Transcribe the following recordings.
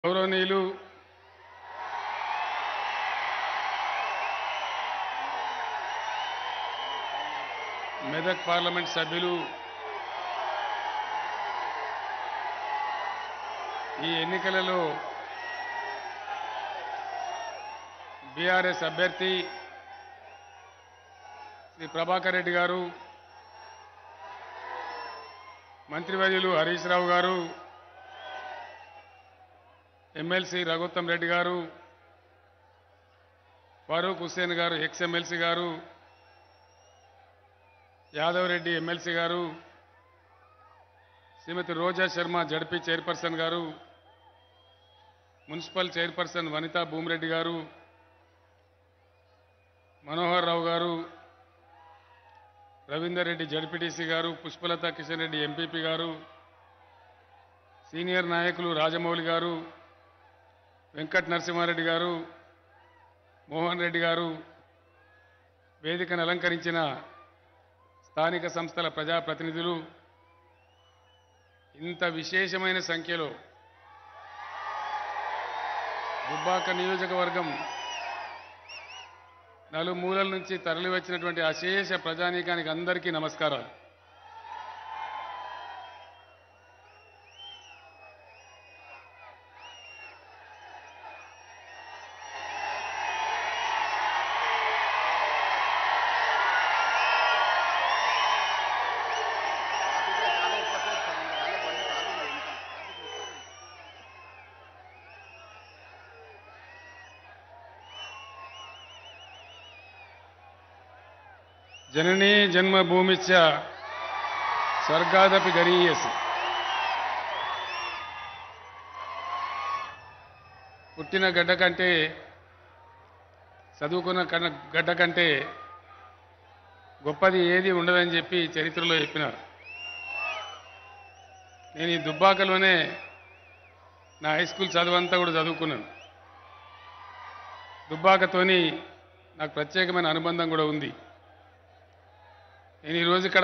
గౌరవనీయులు మెదక్ పార్లమెంట్ సభ్యులు ఈ ఎన్నికలలో బీఆర్ఎస్ అభ్యర్థి శ్రీ ప్రభాకర్ రెడ్డి గారు మంత్రివర్యులు హరీష్ రావు గారు ఎమ్మెల్సీ రఘుత్తం రెడ్డి గారు ఫరూక్ హుస్సేన్ గారు ఎక్స్ ఎమ్మెల్సీ గారు యాదవ్ రెడ్డి ఎమ్మెల్సీ గారు శ్రీమతి రోజా శర్మ జడ్పీ చైర్పర్సన్ గారు మున్సిపల్ చైర్పర్సన్ వనితా భూమిరెడ్డి గారు మనోహర్ రావు గారు రవీందర్ రెడ్డి జడ్పీటీసీ గారు పుష్పలత కిషన్ రెడ్డి ఎంపీపీ గారు సీనియర్ నాయకులు రాజమౌళి గారు వెంకట్ నరసింహారెడ్డి గారు మోహన్ రెడ్డి గారు వేదికను అలంకరించిన స్థానిక సంస్థల ప్రజాప్రతినిధులు ఇంత విశేషమైన సంఖ్యలో దుబ్బాక నియోజకవర్గం నలుమూలల నుంచి తరలివచ్చినటువంటి అశేష ప్రజానీకానికి అందరికీ నమస్కారాలు జననీ జన్మభూమిచ్చ స్వర్గాదపి గరీయసి పుట్టిన గడ్డ కంటే చదువుకున్న కన్న గడ్డ కంటే గొప్పది ఏది ఉండదని చెప్పి చరిత్రలో చెప్పినారు నేను ఈ దుబ్బాకలోనే నా హై స్కూల్ చదువంతా కూడా చదువుకున్నాను దుబ్బాకతోని నాకు ప్రత్యేకమైన అనుబంధం కూడా ఉంది నేను ఈరోజు ఇక్కడ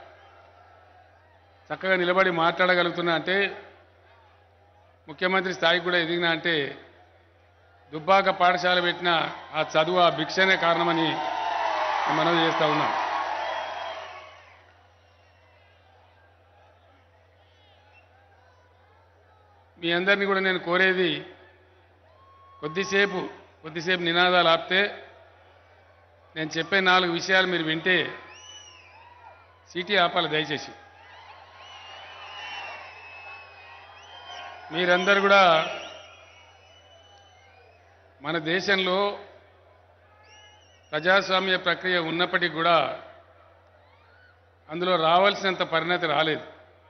చక్కగా నిలబడి మాట్లాడగలుగుతున్నా అంటే ముఖ్యమంత్రి స్థాయికి కూడా ఎదిగినా అంటే దుబ్బాక పాఠశాల పెట్టిన ఆ చదువు ఆ భిక్షనే కారణమని నేను మనవి చేస్తా ఉన్నా మీ అందరినీ కూడా నేను కోరేది కొద్దిసేపు కొద్దిసేపు నినాదాలు ఆపితే నేను చెప్పే నాలుగు విషయాలు మీరు వింటే సిటీ ఆపాలి దయచేసి మీరందరూ కూడా మన దేశంలో ప్రజాస్వామ్య ప్రక్రియ ఉన్నప్పటికీ కూడా అందులో రావాల్సినంత పరిణతి రాలేదు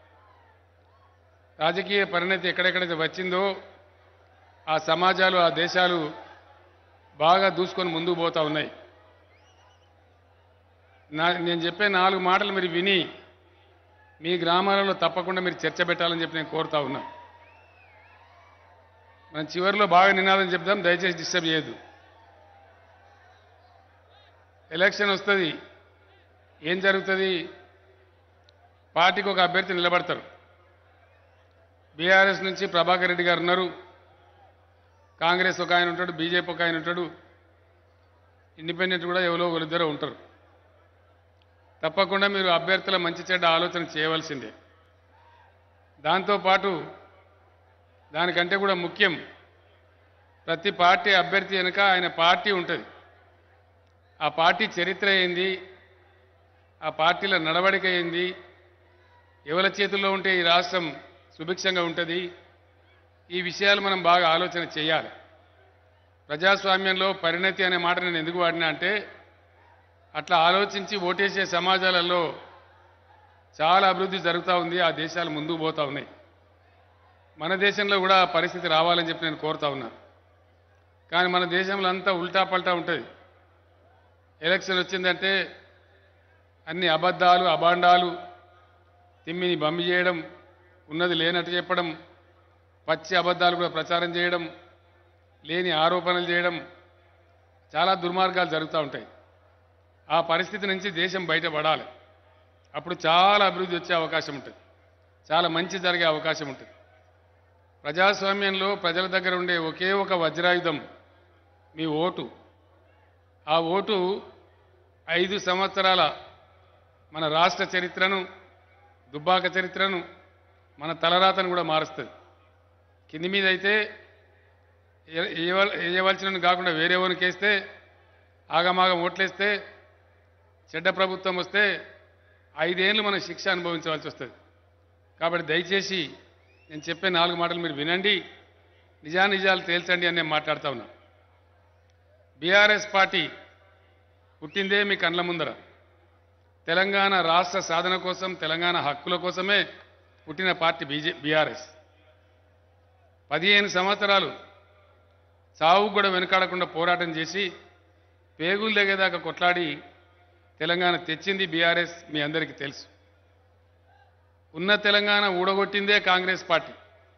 రాజకీయ పరిణతి ఎక్కడెక్కడైతే వచ్చిందో ఆ సమాజాలు ఆ దేశాలు బాగా దూసుకొని ముందుకు పోతా ఉన్నాయి నా నేను చెప్పే నాలుగు మాటలు మీరు విని మీ గ్రామాలలో తప్పకుండా మీరు చర్చ పెట్టాలని చెప్పి నేను కోరుతా ఉన్నా మనం చివరిలో బాగా నినాదం చెప్దాం దయచేసి డిస్టర్బ్ చేయదు ఎలక్షన్ వస్తుంది ఏం జరుగుతుంది పార్టీకి ఒక అభ్యర్థి నిలబడతారు బీఆర్ఎస్ నుంచి ప్రభాకర్ రెడ్డి గారు ఉన్నారు కాంగ్రెస్ ఒక ఆయన ఉంటాడు బీజేపీ ఒక ఆయన ఉంటాడు ఇండిపెండెంట్ కూడా ఎవరో ఒకరిద్దరు ఉంటారు తప్పకుండా మీరు అభ్యర్థుల మంచి చెడ్డ ఆలోచన చేయవలసిందే దాంతోపాటు దానికంటే కూడా ముఖ్యం ప్రతి పార్టీ అభ్యర్థి వెనుక ఆయన పార్టీ ఉంటుంది ఆ పార్టీ చరిత్ర ఏంది ఆ పార్టీల నడవడిక ఏంది ఎవరి చేతుల్లో ఉంటే ఈ రాష్ట్రం సుభిక్షంగా ఉంటుంది ఈ విషయాలు మనం బాగా ఆలోచన చేయాలి ప్రజాస్వామ్యంలో పరిణతి అనే మాట నేను ఎందుకు వాడినా అంటే అట్లా ఆలోచించి ఓటేసే సమాజాలలో చాలా అభివృద్ధి జరుగుతూ ఉంది ఆ దేశాలు ముందుకు పోతూ ఉన్నాయి మన దేశంలో కూడా ఆ పరిస్థితి రావాలని చెప్పి నేను కోరుతా ఉన్నా కానీ మన దేశంలో అంతా ఉల్టా పల్టా ఉంటుంది ఎలక్షన్ వచ్చిందంటే అన్ని అబద్ధాలు అబాండాలు తిమ్మిని బమ్మి చేయడం ఉన్నది లేనట్టు చెప్పడం పచ్చి అబద్ధాలు కూడా ప్రచారం చేయడం లేని ఆరోపణలు చేయడం చాలా దుర్మార్గాలు జరుగుతూ ఉంటాయి ఆ పరిస్థితి నుంచి దేశం బయటపడాలి అప్పుడు చాలా అభివృద్ధి వచ్చే అవకాశం ఉంటుంది చాలా మంచి జరిగే అవకాశం ఉంటుంది ప్రజాస్వామ్యంలో ప్రజల దగ్గర ఉండే ఒకే ఒక వజ్రాయుధం మీ ఓటు ఆ ఓటు ఐదు సంవత్సరాల మన రాష్ట్ర చరిత్రను దుబ్బాక చరిత్రను మన తలరాతను కూడా మారుస్తుంది కింది మీద అయితే ఏ- ఏవల్- వేయవలసిన కాకుండా వేరే వానికి వేస్తే ఆగమాగం ఓట్లేస్తే చెడ్డ ప్రభుత్వం వస్తే ఐదేళ్ళు మనం శిక్ష అనుభవించవలసి వస్తుంది కాబట్టి దయచేసి నేను చెప్పే నాలుగు మాటలు మీరు వినండి నిజానిజాలు తేల్చండి అని నేను మాట్లాడుతా ఉన్నా బీఆర్ఎస్ పార్టీ పుట్టిందే మీ కండ్ల ముందర తెలంగాణ రాష్ట్ర సాధన కోసం తెలంగాణ హక్కుల కోసమే పుట్టిన పార్టీ బీజే బీఆర్ఎస్ పదిహేను సంవత్సరాలు చావు కూడా వెనకాడకుండా పోరాటం చేసి పేగులు దిగేదాకా కొట్లాడి తెలంగాణ తెచ్చింది బీఆర్ఎస్ మీ అందరికీ తెలుసు ఉన్న తెలంగాణ ఊడగొట్టిందే కాంగ్రెస్ పార్టీ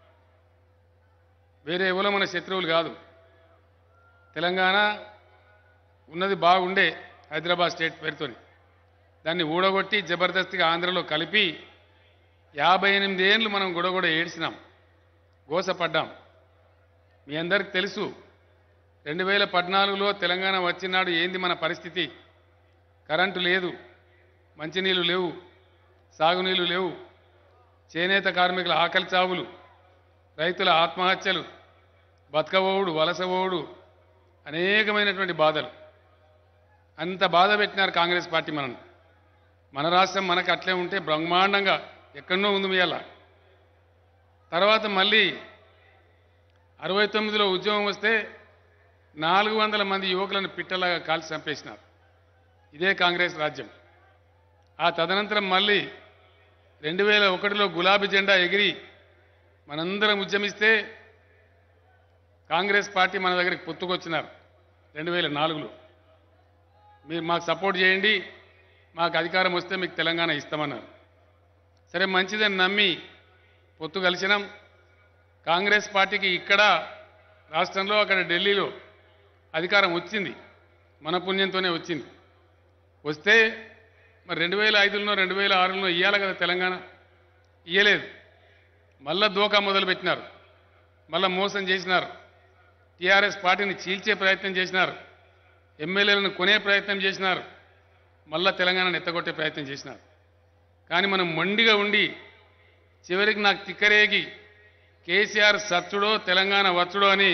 వేరే ఎవరో మన శత్రువులు కాదు తెలంగాణ ఉన్నది బాగుండే హైదరాబాద్ స్టేట్ పేరుతోని దాన్ని ఊడగొట్టి జబర్దస్తిగా ఆంధ్రలో కలిపి యాభై ఎనిమిది ఏళ్ళు మనం గుడగొడ ఏడ్చినాం గోసపడ్డాం మీ అందరికి తెలుసు రెండు వేల పద్నాలుగులో తెలంగాణ వచ్చినాడు ఏంది మన పరిస్థితి కరెంటు లేదు మంచినీళ్ళు లేవు సాగునీళ్ళు లేవు చేనేత కార్మికుల ఆకలి చావులు రైతుల ఆత్మహత్యలు బతకవోడు వలసవోడు అనేకమైనటువంటి బాధలు అంత బాధ పెట్టినారు కాంగ్రెస్ పార్టీ మనల్ని మన రాష్ట్రం మనకు అట్లే ఉంటే బ్రహ్మాండంగా ఎక్కడనో ఉంది మీయాల తర్వాత మళ్ళీ అరవై తొమ్మిదిలో ఉద్యమం వస్తే నాలుగు వందల మంది యువకులను పిట్టలాగా కాల్చి చంపేసినారు ఇదే కాంగ్రెస్ రాజ్యం ఆ తదనంతరం మళ్ళీ రెండు వేల ఒకటిలో గులాబీ జెండా ఎగిరి మనందరం ఉద్యమిస్తే కాంగ్రెస్ పార్టీ మన దగ్గరికి పొత్తుకొచ్చినారు రెండు వేల నాలుగులో మీరు మాకు సపోర్ట్ చేయండి మాకు అధికారం వస్తే మీకు తెలంగాణ ఇస్తామన్నారు సరే మంచిదని నమ్మి పొత్తు కలిసినాం కాంగ్రెస్ పార్టీకి ఇక్కడ రాష్ట్రంలో అక్కడ ఢిల్లీలో అధికారం వచ్చింది మన పుణ్యంతోనే వచ్చింది వస్తే మరి రెండు వేల ఐదులో రెండు వేల ఆరులో ఇవ్వాలి కదా తెలంగాణ ఇయ్యలేదు మళ్ళా దోకా మొదలుపెట్టినారు మళ్ళా మోసం చేసినారు టీఆర్ఎస్ పార్టీని చీల్చే ప్రయత్నం చేసినారు ఎమ్మెల్యేలను కొనే ప్రయత్నం చేసినారు మళ్ళా తెలంగాణను ఎత్తగొట్టే ప్రయత్నం చేసినారు కానీ మనం మొండిగా ఉండి చివరికి నాకు తిక్కరేగి కేసీఆర్ సచ్చుడో తెలంగాణ వచ్చుడో అని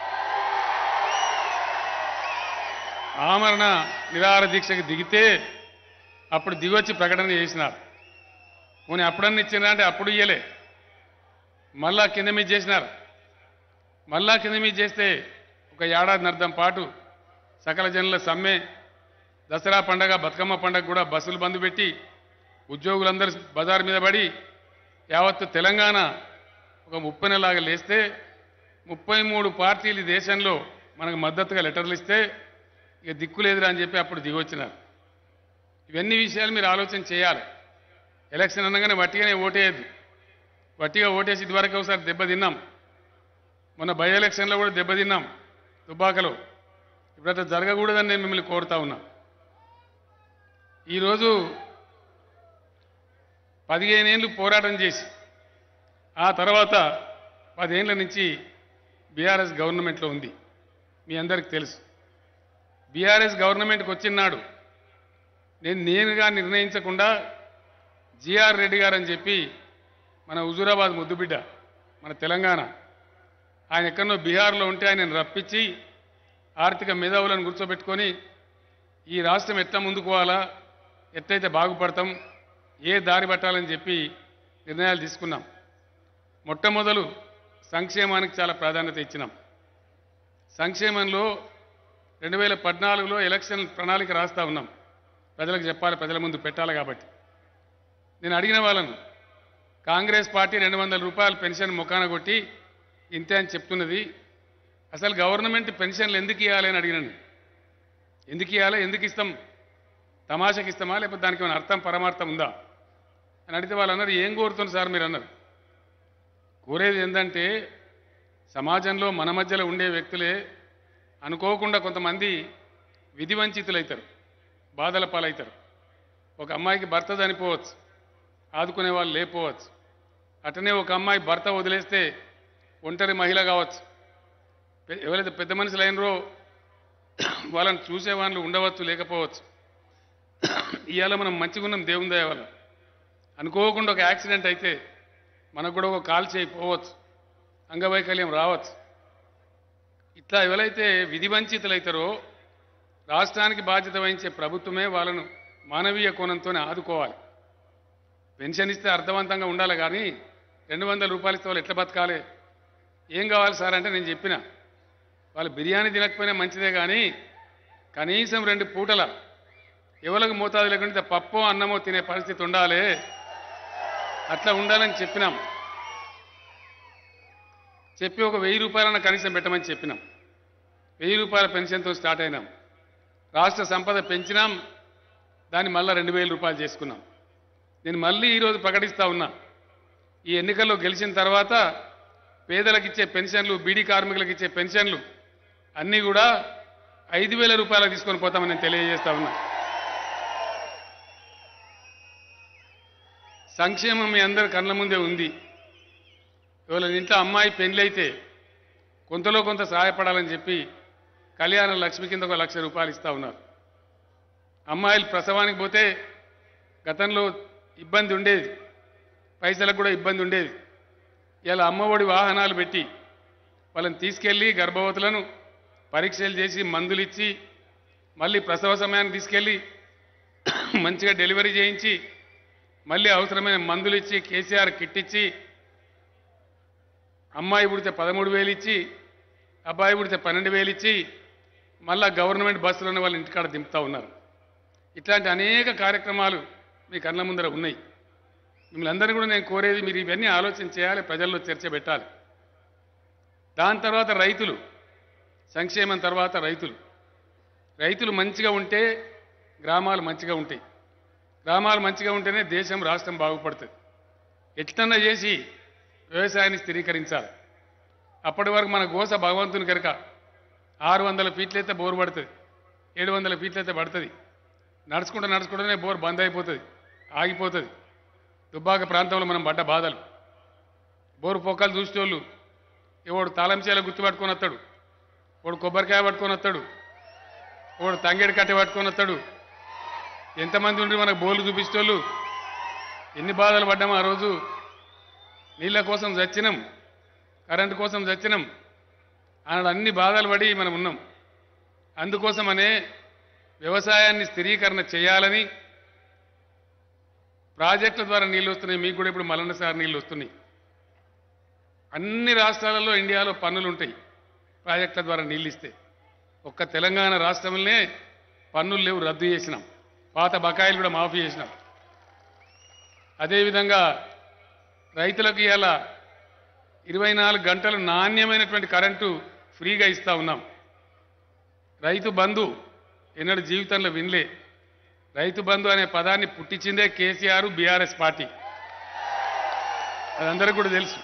ఆమరణ నిరాహార దీక్షకు దిగితే అప్పుడు దిగొచ్చి ప్రకటన చేసినారు పోనీ అప్పుడన్నా ఇచ్చినా అంటే అప్పుడు ఇయ్యలే మళ్ళా కింద మీద చేసినారు మళ్ళా కింద మీద చేస్తే ఒక ఏడాది అర్థం పాటు సకల జనుల సమ్మె దసరా పండగ బతుకమ్మ పండగ కూడా బస్సులు బంద్ పెట్టి ఉద్యోగులందరూ బజార్ మీద పడి యావత్తు తెలంగాణ ఒక ముప్పైనలాగా లేస్తే ముప్పై మూడు పార్టీలు ఈ దేశంలో మనకు మద్దతుగా లెటర్లు ఇస్తే ఇక దిక్కు లేదురా అని చెప్పి అప్పుడు దిగొచ్చినారు ఇవన్నీ విషయాలు మీరు ఆలోచన చేయాలి ఎలక్షన్ అనగానే వట్టిగానే ఓటేయద్దు వట్టిగా ఓటేసి ఇదివరకు ఒకసారి దెబ్బ తిన్నాం మొన్న బై ఎలక్షన్లో కూడా దెబ్బ తిన్నాం దుబ్బాకలో ఇప్పుడు అట్లా జరగకూడదని నేను మిమ్మల్ని కోరుతా ఉన్నా ఈరోజు పదిహేనేళ్ళు పోరాటం చేసి ఆ తర్వాత పదేళ్ల నుంచి బీఆర్ఎస్ గవర్నమెంట్లో ఉంది మీ అందరికి తెలుసు బీఆర్ఎస్ గవర్నమెంట్కి వచ్చినాడు నేను నేనుగా నిర్ణయించకుండా జిఆర్ రెడ్డి గారు అని చెప్పి మన హుజూరాబాద్ ముద్దుబిడ్డ మన తెలంగాణ ఆయన ఎక్కడో బీహార్లో ఉంటే ఆయనను రప్పించి ఆర్థిక మేధావులను కూర్చోబెట్టుకొని ఈ రాష్ట్రం ఎట్లా ముందుకు పోవాలా ఎట్లయితే బాగుపడతాం ఏ దారి పట్టాలని చెప్పి నిర్ణయాలు తీసుకున్నాం మొట్టమొదలు సంక్షేమానికి చాలా ప్రాధాన్యత ఇచ్చినాం సంక్షేమంలో రెండు వేల పద్నాలుగులో ఎలక్షన్ ప్రణాళిక రాస్తా ఉన్నాం ప్రజలకు చెప్పాలి ప్రజల ముందు పెట్టాలి కాబట్టి నేను అడిగిన వాళ్ళను కాంగ్రెస్ పార్టీ రెండు వందల రూపాయల పెన్షన్ ముఖాన కొట్టి ఇంతే అని చెప్తున్నది అసలు గవర్నమెంట్ పెన్షన్లు ఎందుకు ఇవ్వాలి అని అడిగినాను ఎందుకు ఇవ్వాలి ఎందుకు ఇస్తాం తమాషకి ఇస్తామా లేకపోతే దానికి ఏమైనా అర్థం పరమార్థం ఉందా అని అడిగితే వాళ్ళు అన్నారు ఏం కోరుతుంది సార్ మీరు అన్నారు కోరేది ఏంటంటే సమాజంలో మన మధ్యలో ఉండే వ్యక్తులే అనుకోకుండా కొంతమంది విధి వంచితులవుతారు బాధల పాలవుతారు ఒక అమ్మాయికి భర్త చనిపోవచ్చు ఆదుకునే వాళ్ళు లేకపోవచ్చు అటనే ఒక అమ్మాయి భర్త వదిలేస్తే ఒంటరి మహిళ కావచ్చు పె- ఎవరైతే పెద్ద మనుషులు అయినరో వాళ్ళని చూసే వాళ్ళు ఉండవచ్చు లేకపోవచ్చు ఇవాళ మనం మంచిగా ఉన్నాం దేవుని దయ వల్ల అనుకోకుండా ఒక యాక్సిడెంట్ అయితే మనకు కూడా ఒక కాల్ చేయి పోవచ్చు అంగవైకల్యం రావచ్చు ఇట్లా ఎవరైతే విధి వంచితులైతారో రాష్ట్రానికి బాధ్యత వహించే ప్రభుత్వమే వాళ్ళను మానవీయ కోణంతోనే ఆదుకోవాలి పెన్షన్ ఇస్తే అర్థవంతంగా ఉండాలి కానీ రెండు వందల రూపాయలు ఇస్తే వాళ్ళు ఎట్లా బతకాలి ఏం కావాలి సార్ అంటే నేను చెప్పిన వాళ్ళు బిర్యానీ తినకపోయినా మంచిదే కానీ కనీసం రెండు పూటల ఎవరికి మోతాదు లేకుండా పప్పు అన్నమో తినే పరిస్థితి ఉండాలి అట్లా ఉండాలని చెప్పినాం చెప్పి ఒక వెయ్యి రూపాయలన్న కనీసం పెట్టమని చెప్పినాం వెయ్యి రూపాయల పెన్షన్తో స్టార్ట్ అయినాం రాష్ట్ర సంపద పెంచినాం దాన్ని మళ్ళీ రెండు వేల రూపాయలు చేసుకున్నాం నేను మళ్ళీ ఈరోజు ప్రకటిస్తా ఉన్నా ఈ ఎన్నికల్లో గెలిచిన తర్వాత పేదలకు ఇచ్చే పెన్షన్లు బీడీ కార్మికులకు ఇచ్చే పెన్షన్లు అన్నీ కూడా ఐదు వేల రూపాయలకు తీసుకొని పోతామని నేను తెలియజేస్తా ఉన్నా సంక్షేమం మీ అందరి కళ్ళ ముందే ఉంది ఇవాళ ఇంట్లో అమ్మాయి పెళ్ళైతే కొంతలో కొంత సహాయపడాలని చెప్పి కళ్యాణ లక్ష్మి కింద ఒక లక్ష రూపాయలు ఇస్తా ఉన్నారు అమ్మాయిలు ప్రసవానికి పోతే గతంలో ఇబ్బంది ఉండేది పైసలకు కూడా ఇబ్బంది ఉండేది ఇలా అమ్మఒడి వాహనాలు పెట్టి వాళ్ళని తీసుకెళ్ళి గర్భవతులను పరీక్షలు చేసి మందులు ఇచ్చి మళ్ళీ ప్రసవ సమయానికి తీసుకెళ్ళి మంచిగా డెలివరీ చేయించి మళ్ళీ అవసరమైన మందులు ఇచ్చి కేసీఆర్ కిట్ ఇచ్చి అమ్మాయి పుడితే పదమూడు వేలు ఇచ్చి అబ్బాయి పుడితే పన్నెండు వేలు ఇచ్చి మళ్ళా గవర్నమెంట్ బస్సులను వాళ్ళ ఇంటికాడ దింపుతా ఉన్నారు ఇట్లాంటి అనేక కార్యక్రమాలు మీ కళ్ళ ముందర ఉన్నాయి మిమ్మల్ని అందరినీ కూడా నేను కోరేది మీరు ఇవన్నీ ఆలోచన చేయాలి ప్రజల్లో చర్చ పెట్టాలి దాని తర్వాత రైతులు సంక్షేమం తర్వాత రైతులు రైతులు మంచిగా ఉంటే గ్రామాలు మంచిగా ఉంటాయి గ్రామాలు మంచిగా ఉంటేనే దేశం రాష్ట్రం బాగుపడుతుంది ఎట్లన్నా చేసి వ్యవసాయాన్ని స్థిరీకరించాలి అప్పటి వరకు మన గోస భగవంతుని కనుక ఆరు వందల ఫీట్లయితే బోర్ పడుతుంది ఏడు వందల ఫీట్లయితే పడుతుంది నడుచుకుంటూ నడుచుకుంటూనే బోర్ బంద్ అయిపోతుంది ఆగిపోతుంది దుబ్బాక ప్రాంతంలో మనం పడ్డ బాధలు బోరు పొక్కలు చూసేటోళ్ళు ఎవడు తాళం చేయాల గుర్తు పట్టుకొని వస్తాడు వాడు కొబ్బరికాయ పట్టుకొని వస్తాడు వాడు తంగేడు కట్టె పట్టుకొని వస్తాడు ఎంతమంది ఉండి మనకు బోర్లు చూపించేటోళ్ళు ఎన్ని బాధలు పడ్డామో ఆ రోజు నీళ్ళ కోసం చచ్చినాం కరెంటు కోసం చచ్చినాం ఆనాడు అన్ని బాధలు పడి మనం ఉన్నాం అందుకోసమనే వ్యవసాయాన్ని స్థిరీకరణ చేయాలని ప్రాజెక్టుల ద్వారా నీళ్ళు వస్తున్నాయి మీకు కూడా ఇప్పుడు మలనసారి నీళ్ళు వస్తున్నాయి అన్ని రాష్ట్రాలలో ఇండియాలో పన్నులు ఉంటాయి ప్రాజెక్టుల ద్వారా నీళ్ళు ఇస్తే ఒక్క తెలంగాణ రాష్ట్రంలోనే పన్నులు లేవు రద్దు చేసినాం పాత బకాయిలు కూడా మాఫీ చేసినాం అదేవిధంగా రైతులకు ఇలా ఇరవై నాలుగు గంటలు నాణ్యమైనటువంటి కరెంటు ఫ్రీగా ఇస్తా ఉన్నాం రైతు బంధు ఎన్నడూ జీవితంలో వినలే రైతు బంధు అనే పదాన్ని పుట్టించిందే కేసీఆర్ బీఆర్ఎస్ పార్టీ అదందరికీ కూడా తెలుసు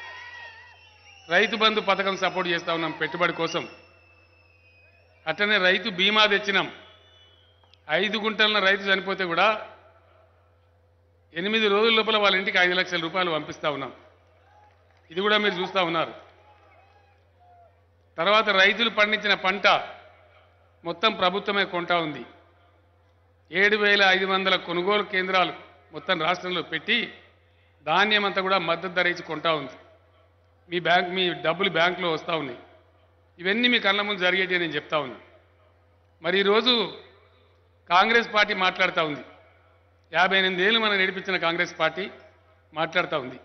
రైతు బంధు పథకం సపోర్ట్ చేస్తా ఉన్నాం పెట్టుబడి కోసం అట్లనే రైతు బీమా తెచ్చినాం ఐదు గుంటల రైతు చనిపోతే కూడా ఎనిమిది రోజుల లోపల వాళ్ళ ఇంటికి ఐదు లక్షల రూపాయలు పంపిస్తా ఉన్నాం ఇది కూడా మీరు చూస్తూ ఉన్నారు తర్వాత రైతులు పండించిన పంట మొత్తం ప్రభుత్వమే కొంటా ఉంది ఏడు వేల ఐదు వందల కొనుగోలు కేంద్రాలు మొత్తం రాష్ట్రంలో పెట్టి ధాన్యం అంతా కూడా మద్దతు ధర ఇచ్చి కొంటా ఉంది మీ బ్యాంక్ మీ డబ్బులు బ్యాంకులో వస్తూ ఉన్నాయి ఇవన్నీ మీ కళ్ళ ముందు జరిగేటి నేను చెప్తా ఉన్నా మరి ఈరోజు కాంగ్రెస్ పార్టీ మాట్లాడుతూ ఉంది యాభై ఎనిమిది ఏళ్ళు మనం నడిపించిన కాంగ్రెస్ పార్టీ మాట్లాడుతూ ఉంది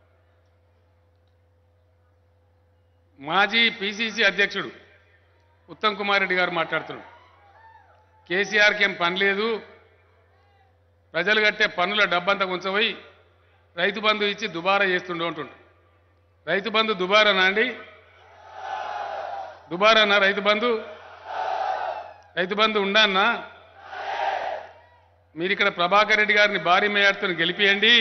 మాజీ పిసిసి అధ్యక్షుడు ఉత్తమ్ కుమార్ రెడ్డి గారు మాట్లాడుతున్నాడు కేసీఆర్కి ఏం పని లేదు ప్రజలు కట్టే పన్నుల డబ్బంతా ఉంచబోయి రైతు బంధు ఇచ్చి దుబారా చేస్తుండు అంటుండు రైతు బంధు దుబారానా అండి దుబారానా రైతు బంధు రైతు బంధు ఉండాన్నా మీరు ఇక్కడ ప్రభాకర్ రెడ్డి గారిని భారీ మేయర్తో గెలిపియండి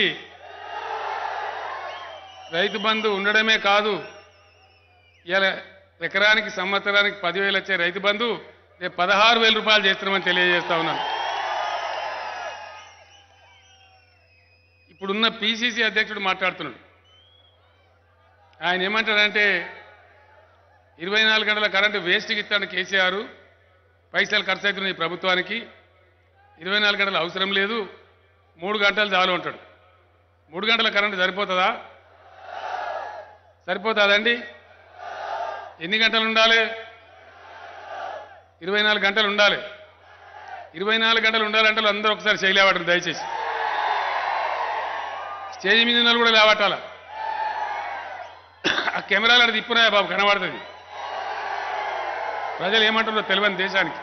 రైతు బంధు ఉండడమే కాదు ఇలా ఎకరానికి సంవత్సరానికి పదివేలు వచ్చే రైతు బంధు రేపు పదహారు వేల రూపాయలు చేస్తున్నామని తెలియజేస్తా ఉన్నాను ఇప్పుడున్న పిసిసి అధ్యక్షుడు మాట్లాడుతున్నాడు ఆయన ఏమంటాడంటే ఇరవై నాలుగు గంటల కరెంటు వేస్ట్కి ఇస్తాడు కేసీఆర్ పైసలు ఖర్చు అవుతున్నాయి ఈ ప్రభుత్వానికి ఇరవై నాలుగు గంటలు అవసరం లేదు మూడు గంటలు చాలు అంటాడు మూడు గంటల కరెంటు సరిపోతుందా సరిపోతుందండి ఎన్ని గంటలు ఉండాలి ఇరవై నాలుగు గంటలు ఉండాలి ఇరవై నాలుగు గంటలు ఉండాలంటే అందరూ ఒకసారి చేయి లేవటం దయచేసి స్టేజ్ మీద ఉన్న వాళ్ళు కూడా లేవటాల ఆ కెమెరాలు అది తిప్పున్నాయా బాబు కనబడుతుంది ప్రజలు ఏమంటారో తెలియని దేశానికి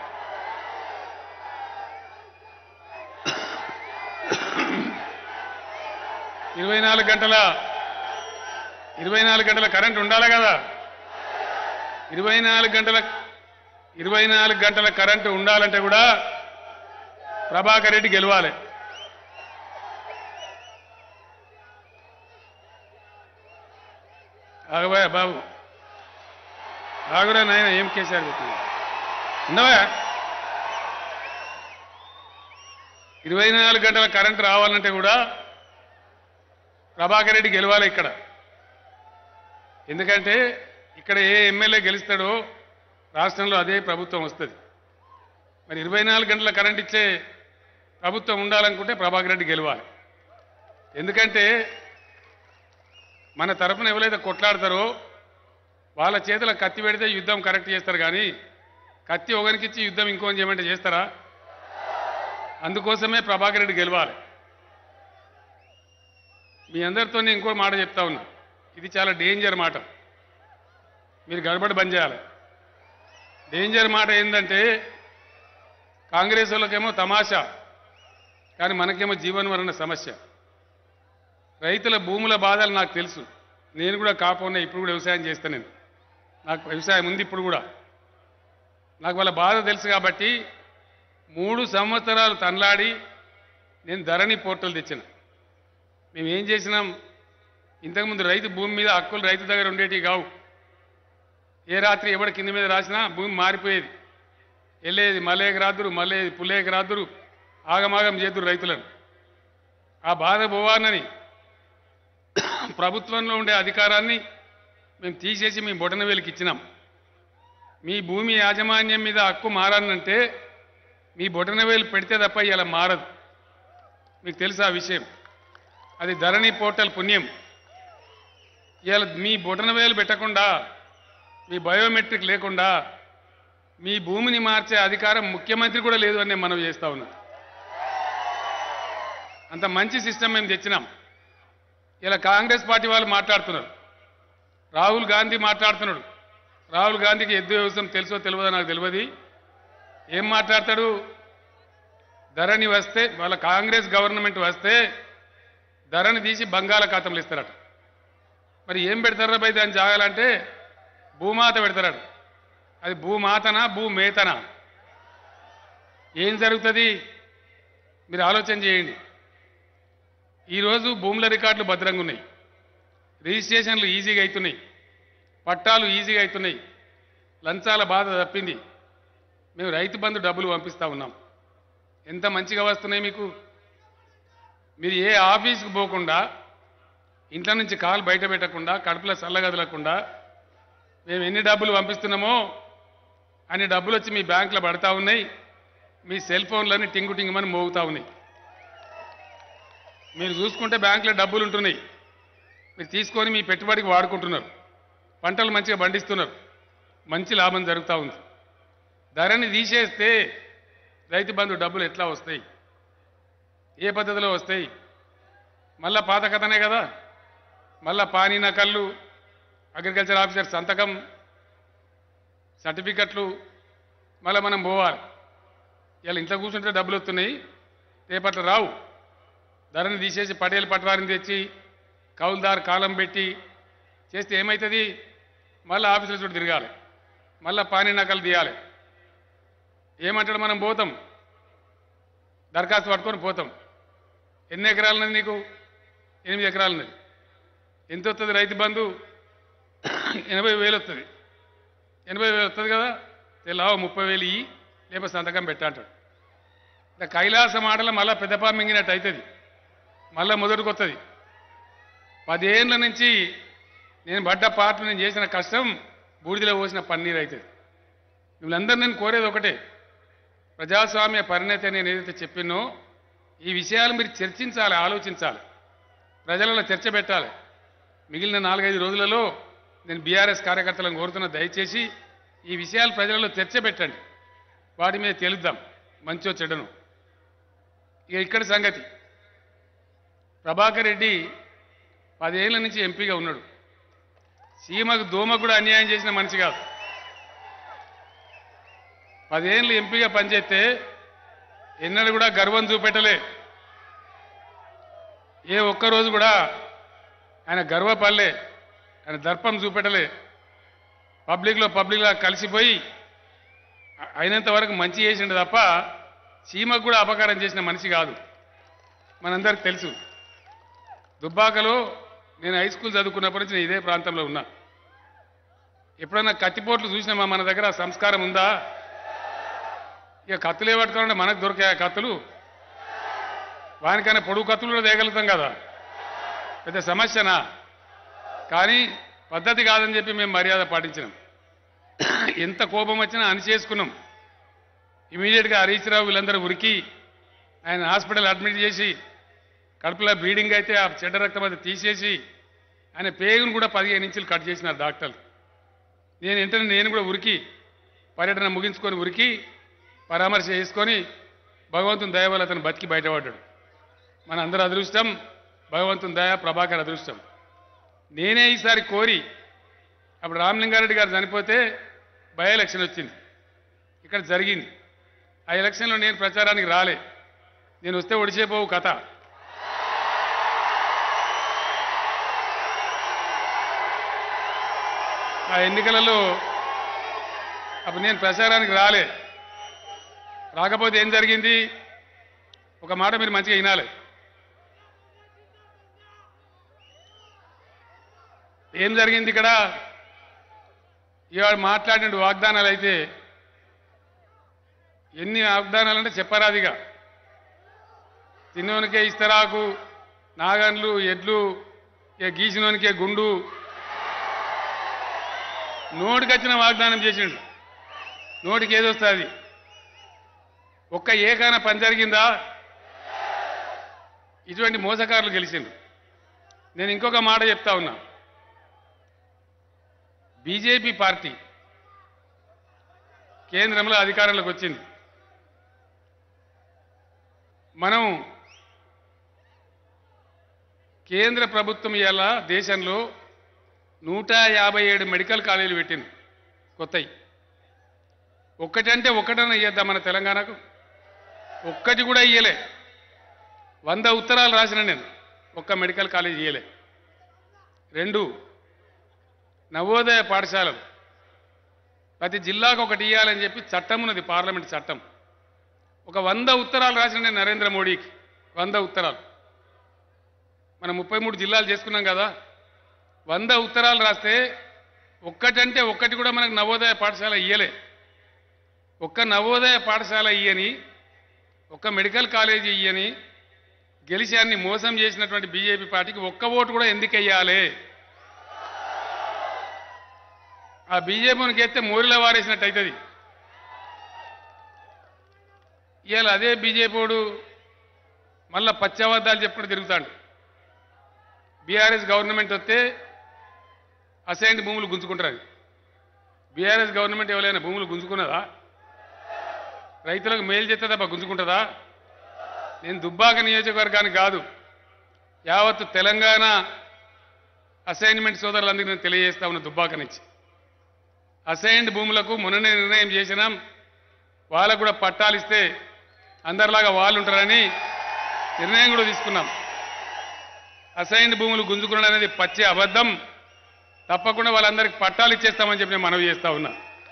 ఇరవై నాలుగు గంటల ఇరవై నాలుగు గంటల కరెంట్ ఉండాలి కదా ఇరవై నాలుగు గంటల ఇరవై నాలుగు గంటల కరెంటు ఉండాలంటే కూడా ప్రభాకర్ రెడ్డి గెలవాలి ఆగబోయా బాబు ఆగురా నాయన ఏం కేసీఆర్ పెట్టింది ఉండవా ఇరవై నాలుగు గంటల కరెంట్ రావాలంటే కూడా ప్రభాకర్ రెడ్డి గెలవాలి ఇక్కడ ఎందుకంటే ఇక్కడ ఏ ఎమ్మెల్యే గెలుస్తాడో రాష్ట్రంలో అదే ప్రభుత్వం వస్తుంది మరి ఇరవై నాలుగు గంటల కరెంట్ ఇచ్చే ప్రభుత్వం ఉండాలనుకుంటే ప్రభాకర్ రెడ్డి గెలవాలి ఎందుకంటే మన తరపున ఎవరైతే కొట్లాడతారో వాళ్ళ చేతుల కత్తి పెడితే యుద్ధం కరెక్ట్ చేస్తారు కానీ కత్తి ఒకరికిచ్చి యుద్ధం ఇంకోని చేయమంటే చేస్తారా అందుకోసమే ప్రభాకర్ రెడ్డి గెలవాలి మీ అందరితో నేను ఇంకో మాట చెప్తా ఉన్నా ఇది చాలా డేంజర్ మాట మీరు గడబడి బంద్ చేయాలి డేంజర్ మాట ఏంటంటే కాంగ్రెస్ వాళ్ళకేమో తమాషా కానీ మనకేమో జీవనమరణ సమస్య రైతుల భూముల బాధలు నాకు తెలుసు నేను కూడా కాకుండా ఇప్పుడు కూడా వ్యవసాయం చేస్తాను నేను నాకు వ్యవసాయం ఉంది ఇప్పుడు కూడా నాకు వాళ్ళ బాధ తెలుసు కాబట్టి మూడు సంవత్సరాలు తనలాడి నేను ధరణి పోర్టల్ తెచ్చిన మేము ఏం చేసినాం ఇంతకుముందు రైతు భూమి మీద హక్కులు రైతు దగ్గర ఉండేటివి కావు ఏ రాత్రి ఎవడ కింద మీద రాసినా భూమి మారిపోయేది వెళ్ళేది మలేకి రాదురు మళ్ళీ పుల్లేకి రాదురు ఆగమాగం చేతురు రైతులను ఆ బాధ పోవాలని ప్రభుత్వంలో ఉండే అధికారాన్ని మేము తీసేసి మీ బొటనవేలికి ఇచ్చినాం మీ భూమి యాజమాన్యం మీద హక్కు మారాలంటే మీ బొటనవేలు పెడితే తప్ప ఇలా మారదు మీకు తెలుసా ఆ విషయం అది ధరణి పోర్టల్ పుణ్యం ఇవాళ మీ బొటనవేలు పెట్టకుండా మీ బయోమెట్రిక్ లేకుండా మీ భూమిని మార్చే అధికారం ముఖ్యమంత్రి కూడా లేదు అని నేను మనం చేస్తా ఉన్నా అంత మంచి సిస్టమ్ మేము తెచ్చినాం ఇలా కాంగ్రెస్ పార్టీ వాళ్ళు మాట్లాడుతున్నారు రాహుల్ గాంధీ మాట్లాడుతున్నాడు రాహుల్ గాంధీకి ఎద్దు వ్యవసాయం తెలుసో తెలియదో నాకు తెలియదు ఏం మాట్లాడతాడు ధరణి వస్తే వాళ్ళ కాంగ్రెస్ గవర్నమెంట్ వస్తే ధరని తీసి బంగాళాఖాతంలో ఇస్తారట మరి ఏం పెడతారా బై దాన్ని జాగాలంటే భూమాత పెడతారట అది భూమాతనా భూమేతనా ఏం జరుగుతుంది మీరు ఆలోచన చేయండి ఈరోజు భూముల రికార్డులు భద్రంగా ఉన్నాయి రిజిస్ట్రేషన్లు ఈజీగా అవుతున్నాయి పట్టాలు ఈజీగా అవుతున్నాయి లంచాల బాధ తప్పింది మేము రైతు బంధు డబ్బులు పంపిస్తా ఉన్నాం ఎంత మంచిగా వస్తున్నాయి మీకు మీరు ఏ ఆఫీస్కి పోకుండా ఇంట్లో నుంచి కాలు బయట పెట్టకుండా కడుపులో చల్లగదలకుండా మేము ఎన్ని డబ్బులు పంపిస్తున్నామో అన్ని డబ్బులు వచ్చి మీ బ్యాంకులో పడతా ఉన్నాయి మీ సెల్ ఫోన్లన్నీ టింగు టింగుమని మోగుతా ఉన్నాయి మీరు చూసుకుంటే బ్యాంకులో డబ్బులు ఉంటున్నాయి మీరు తీసుకొని మీ పెట్టుబడికి వాడుకుంటున్నారు పంటలు మంచిగా పండిస్తున్నారు మంచి లాభం జరుగుతూ ఉంది ధరని తీసేస్తే రైతు బంధు డబ్బులు ఎట్లా వస్తాయి ఏ పద్ధతిలో వస్తాయి మళ్ళా పాత కథనే కదా మళ్ళా పానీ నకళ్ళు అగ్రికల్చర్ ఆఫీసర్ సంతకం సర్టిఫికెట్లు మళ్ళీ మనం పోవాలి ఇలా ఇంట్లో కూర్చుంటే డబ్బులు వస్తున్నాయి రేపట్ల రావు ధరని తీసేసి పటేల్ పట్వారిని తెచ్చి కౌలుదారు కాలం పెట్టి చేస్తే ఏమవుతుంది మళ్ళీ ఆఫీసుల చుట్టూ తిరగాలి మళ్ళీ పానీ నకలు తీయాలి ఏమంటాడు మనం పోతాం దరఖాస్తు పట్టుకొని పోతాం ఎన్ని ఎకరాలు ఉన్నది నీకు ఎనిమిది ఎకరాలు ఉన్నది ఎంత వస్తుంది రైతు బంధు ఎనభై వేలు వస్తుంది ఎనభై వేలు వస్తుంది కదా తెలావ ముప్పై వేలు ఇయ్యి లేకపోతే సంతకం పెట్టా అంటాడు ఇంకా కైలాస మాటలు మళ్ళీ పెద్దపా మింగినట్టు అవుతుంది మళ్ళీ మొదటికి వస్తుంది పదేళ్ళ నుంచి నేను పడ్డ పాటలు నేను చేసిన కష్టం బూడిదలో పోసిన పన్నీరు అవుతుంది వీళ్ళందరూ నేను కోరేది ఒకటే ప్రజాస్వామ్య పరిణతి నేను ఏదైతే చెప్పినో ఈ విషయాలు మీరు చర్చించాలి ఆలోచించాలి ప్రజలలో చర్చ పెట్టాలి మిగిలిన నాలుగైదు రోజులలో నేను బీఆర్ఎస్ కార్యకర్తలను కోరుతున్న దయచేసి ఈ విషయాలు ప్రజలలో చర్చ పెట్టండి వాటి మీద తెలుద్దాం మంచో చెడ్డను ఇక ఇక్కడ సంగతి ప్రభాకర్ రెడ్డి పదేళ్ల నుంచి ఎంపీగా ఉన్నాడు సీమకు దోమకు కూడా అన్యాయం చేసిన మనిషి కాదు పదేళ్ళు ఎంపీగా పనిచేస్తే ఎన్నడూ కూడా గర్వం చూపెట్టలే ఏ ఒక్కరోజు కూడా ఆయన గర్వపడలే ఆయన దర్పం చూపెట్టలే పబ్లిక్లో పబ్లిక్లా కలిసిపోయి అ- అయినంత వరకు మంచి చేసిండు తప్ప సీమకు కూడా అపకారం చేసిన మనిషి కాదు మనందరికి తెలుసు దుబ్బాకలో నేను హై స్కూల్ చదువుకున్నప్పటి నుంచి నేను ఇదే ప్రాంతంలో ఉన్నా ఎప్పుడన్నా కత్తిపోట్లు చూసినామా మన దగ్గర ఆ సంస్కారం ఉందా ఇక కత్తులు ఏ పట్టుకోవాలంటే మనకు దొరికే కత్తులు వానికైనా పొడుగు కత్తులు కూడా తేగలుగుతాం కదా పెద్ద సమస్యనా కానీ పద్ధతి కాదని చెప్పి మేము మర్యాద పాటించినాం ఎంత కోపం వచ్చినా అణిచేసుకున్నాం ఇమీడియట్గా హరీష్ రావు వీళ్ళందరూ ఉరికి ఆయన హాస్పిటల్ అడ్మిట్ చేసి కడుపులో బ్లీడింగ్ అయితే ఆ చెడ్డ రక్తం అది తీసేసి ఆయన పేగును కూడా పదిహేను ఇంచులు కట్ చేసినారు డాక్టర్లు నేను వెంటనే నేను కూడా ఉరికి పర్యటన ముగించుకొని ఉరికి పరామర్శ చేసుకొని భగవంతుని దయ వల్ల అతను బతికి బయటపడ్డాడు మన అందరి అదృష్టం భగవంతుని దయ ప్రభాకర్ అదృష్టం నేనే ఈసారి కోరి అప్పుడు రామలింగారెడ్డి గారు చనిపోతే బై ఎలక్షన్ వచ్చింది ఇక్కడ జరిగింది ఆ ఎలక్షన్లో నేను ప్రచారానికి రాలే నేను వస్తే ఒడిచేపోవు కథ ఆ ఎన్నికలలో అప్పుడు నేను ప్రచారానికి రాలే రాకపోతే ఏం జరిగింది ఒక మాట మీరు మంచిగా వినాలి ఏం జరిగింది ఇక్కడ ఇవాళ మాట్లాడిన వాగ్దానాలు అయితే ఎన్ని వాగ్దానాలు అంటే చెప్పరాదిగా తిన్నోనికే ఇస్తరాకు నాగన్లు ఎడ్లు ఇక గీసినోనికే గుండు నోటికొచ్చిన వాగ్దానం చేసిండు నోటికి ఏదొస్తుంది ఒక్క ఏకాన పని జరిగిందా ఇటువంటి మోసకారులు గెలిచిండు నేను ఇంకొక మాట చెప్తా ఉన్నా బీజేపీ పార్టీ కేంద్రంలో అధికారంలోకి వచ్చింది మనం కేంద్ర ప్రభుత్వం ఇవాళ దేశంలో నూట యాభై ఏడు మెడికల్ కాలేజీలు పెట్టింది కొత్తవి ఒక్కటంటే ఒక్కటన్నా ఇయ్యద్దా మన తెలంగాణకు ఒక్కటి కూడా ఇయ్యలే వంద ఉత్తరాలు రాసిన నేను ఒక్క మెడికల్ కాలేజ్ ఇయ్యలే రెండు నవోదయ పాఠశాలలు ప్రతి జిల్లాకు ఒకటి ఇవ్వాలని చెప్పి చట్టం ఉన్నది పార్లమెంట్ చట్టం ఒక వంద ఉత్తరాలు రాసిన నేను నరేంద్ర మోడీకి వంద ఉత్తరాలు మనం ముప్పై మూడు జిల్లాలు చేసుకున్నాం కదా వంద ఉత్తరాలు రాస్తే ఒక్కటంటే ఒక్కటి కూడా మనకు నవోదయ పాఠశాల ఇయ్యలే ఒక్క నవోదయ పాఠశాల ఇయ్యని ఒక్క మెడికల్ కాలేజీ ఇయ్యని గెలిచాన్ని మోసం చేసినటువంటి బీజేపీ పార్టీకి ఒక్క ఓటు కూడా ఎందుకు వెయ్యాలి ఆ బీజేపీకి ఎత్తే మోరిలో వారేసినట్టు అవుతుంది ఇవాళ అదే బీజేపీడు మళ్ళా పచ్చబద్దాలు చెప్పుకుంటూ తిరుగుతాడు బీఆర్ఎస్ గవర్నమెంట్ వస్తే అసైన్డ్ భూములు గుంజుకుంటారు బీఆర్ఎస్ గవర్నమెంట్ ఎవరైనా భూములు గుంజుకున్నదా రైతులకు మేలు చేస్తుందా గుంజుకుంటుందా నేను దుబ్బాక నియోజకవర్గానికి కాదు యావత్తు తెలంగాణ అసైన్మెంట్ సోదరులందరికీ నేను తెలియజేస్తా ఉన్న దుబ్బాక నుంచి అసైన్డ్ భూములకు మొన్ననే నిర్ణయం చేసినాం వాళ్ళకు కూడా పట్టాలు ఇస్తే అందరిలాగా వాళ్ళు ఉంటారని నిర్ణయం కూడా తీసుకున్నాం అసైన్డ్ భూములు గుంజుకునడం అనేది పచ్చి అబద్ధం తప్పకుండా వాళ్ళందరికీ పట్టాలు ఇచ్చేస్తామని చెప్పి నేను మనవి చేస్తా ఉన్నా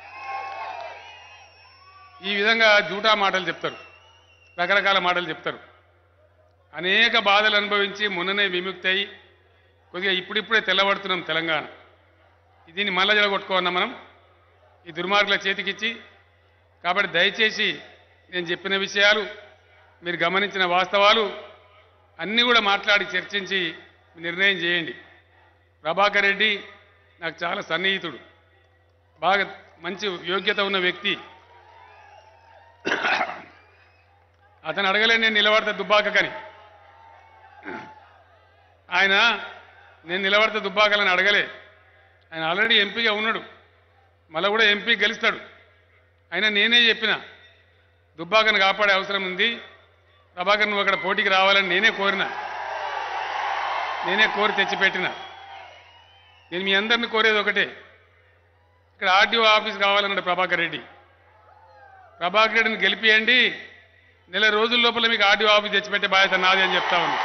ఈ విధంగా జూటా మాటలు చెప్తారు రకరకాల మాటలు చెప్తారు అనేక బాధలు అనుభవించి మొన్ననే విముక్తి అయి కొద్దిగా ఇప్పుడిప్పుడే తెల్లబడుతున్నాం తెలంగాణ దీన్ని మళ్ళా జడగొట్టుకోవన్నా మనం ఈ దుర్మార్గుల చేతికిచ్చి కాబట్టి దయచేసి నేను చెప్పిన విషయాలు మీరు గమనించిన వాస్తవాలు అన్నీ కూడా మాట్లాడి చర్చించి నిర్ణయం చేయండి ప్రభాకర్ రెడ్డి నాకు చాలా సన్నిహితుడు బాగా మంచి యోగ్యత ఉన్న వ్యక్తి అతను అడగలే నేను నిలబడతా దుబ్బాకని ఆయన నేను నిలబడితే దుబ్బాకలని అడగలే ఆయన ఆల్రెడీ ఎంపీగా ఉన్నాడు మళ్ళీ కూడా ఎంపీ గెలుస్తాడు అయినా నేనే చెప్పిన దుబ్బాకను కాపాడే అవసరం ఉంది ప్రభాకర్ నువ్వు అక్కడ పోటీకి రావాలని నేనే కోరిన నేనే కోరి తెచ్చిపెట్టిన నేను మీ అందరిని కోరేది ఒకటే ఇక్కడ ఆర్డీఓ ఆఫీస్ కావాలన్నాడు ప్రభాకర్ రెడ్డి ప్రభాకర్ రెడ్డిని గెలిపియండి నెల రోజుల లోపల మీకు ఆర్డీఓ ఆఫీస్ తెచ్చిపెట్టే బాధ్యత నాది అని చెప్తా ఉన్నా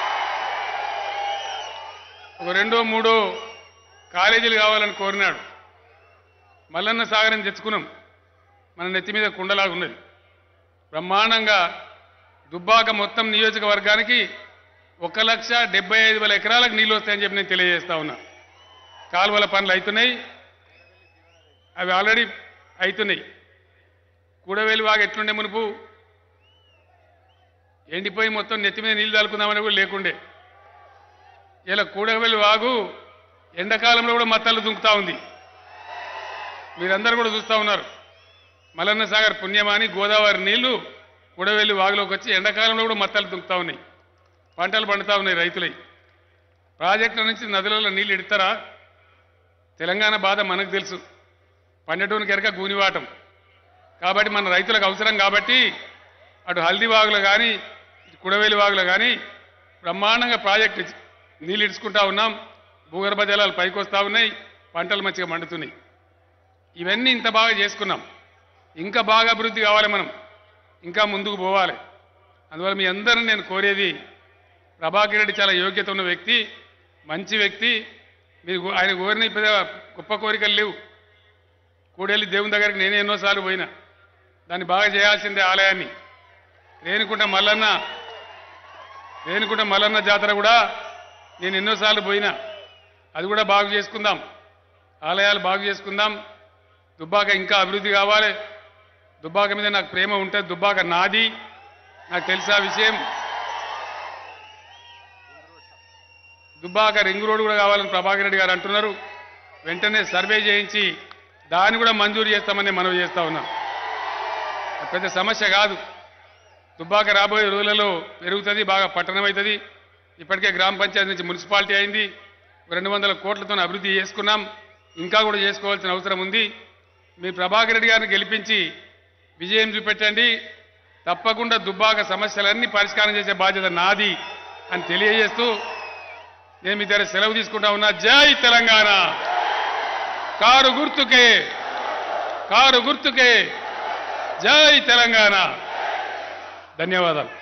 ఒక రెండో మూడో కాలేజీలు కావాలని కోరినాడు మల్లన్న సాగరం తెచ్చుకున్నాం మన నెత్తి మీద కుండలాగా ఉన్నది బ్రహ్మాండంగా దుబ్బాక మొత్తం నియోజకవర్గానికి ఒక లక్ష డెబ్బై ఐదు వేల ఎకరాలకు నీళ్ళు వస్తాయని చెప్పి నేను తెలియజేస్తా ఉన్నా కాలువల పనులు అవుతున్నాయి అవి ఆల్రెడీ అవుతున్నాయి కూడవేలు వాగా ఎట్లుండే మునుపు ఎండిపోయి మొత్తం నెత్తి మీద నీళ్ళు తలుపుకుందామని కూడా లేకుండే ఇలా కూడవేలు వాగు ఎండాకాలంలో కూడా మత్తలు దుంకుతా ఉంది మీరందరూ కూడా చూస్తూ ఉన్నారు మలన్న సాగర్ పుణ్యమాని గోదావరి నీళ్లు కూడవెల్లి వాగులోకి వచ్చి ఎండాకాలంలో కూడా మత్తలు దుంకుతా ఉన్నాయి పంటలు పండుతా ఉన్నాయి రైతులై ప్రాజెక్టుల నుంచి నదులలో నీళ్లు ఇడతారా తెలంగాణ బాధ మనకు తెలుసు పన్నెటూరుకి ఎరక గూనివాటం కాబట్టి మన రైతులకు అవసరం కాబట్టి అటు హల్దీ వాగులో కానీ ఇటు కుడవేలి వాగులో కానీ బ్రహ్మాండంగా ప్రాజెక్టు నీళ్ళు ఇడుచుకుంటా ఉన్నాం భూగర్భ జలాలు పైకి వస్తూ ఉన్నాయి పంటలు మంచిగా మండుతున్నాయి ఇవన్నీ ఇంత బాగా చేసుకున్నాం ఇంకా బాగా అభివృద్ధి కావాలి మనం ఇంకా ముందుకు పోవాలి అందువల్ల మీ అందరిని నేను కోరేది ప్రభాకర్ రెడ్డి చాలా యోగ్యత ఉన్న వ్యక్తి మంచి వ్యక్తి మీరు కో- ఆయన కోరిన పెద్ద గొప్ప కోరికలు లేవు కూడెళ్ళి దేవుని దగ్గరికి నేనే ఎన్నోసార్లు పోయినా దాన్ని బాగా చేయాల్సిందే ఆలయాన్ని రేణుకుంట మల్లన్న రేణుకుంట మల్లన్న జాతర కూడా నేను ఎన్నోసార్లు పోయినా అది కూడా బాగు చేసుకుందాం ఆలయాలు బాగు చేసుకుందాం దుబ్బాక ఇంకా అభివృద్ధి కావాలి దుబ్బాక మీద నాకు ప్రేమ ఉంటుంది దుబ్బాక నాది నాకు తెలుసా విషయం దుబ్బాక రింగ్ రోడ్ కూడా కావాలని ప్రభాకర్ రెడ్డి గారు అంటున్నారు వెంటనే సర్వే చేయించి దాన్ని కూడా మంజూరు చేస్తామని మనవి చేస్తా ఉన్నాం అది పెద్ద సమస్య కాదు దుబ్బాక రాబోయే రోజులలో పెరుగుతుంది బాగా పట్టణం అవుతుంది ఇప్పటికే గ్రామ పంచాయతీ నుంచి మున్సిపాలిటీ అయింది రెండు వందల కోట్లతో అభివృద్ధి చేసుకున్నాం ఇంకా కూడా చేసుకోవాల్సిన అవసరం ఉంది మీ ప్రభాకర్ రెడ్డి గారిని గెలిపించి విజయం చూపెట్టండి తప్పకుండా దుబ్బాక సమస్యలన్నీ పరిష్కారం చేసే బాధ్యత నాది అని తెలియజేస్తూ నేను మీ దగ్గర సెలవు తీసుకుంటా ఉన్నా జై తెలంగాణ కారు గుర్తుకే కారు గుర్తుకే జై తెలంగాణ ధన్యవాదాలు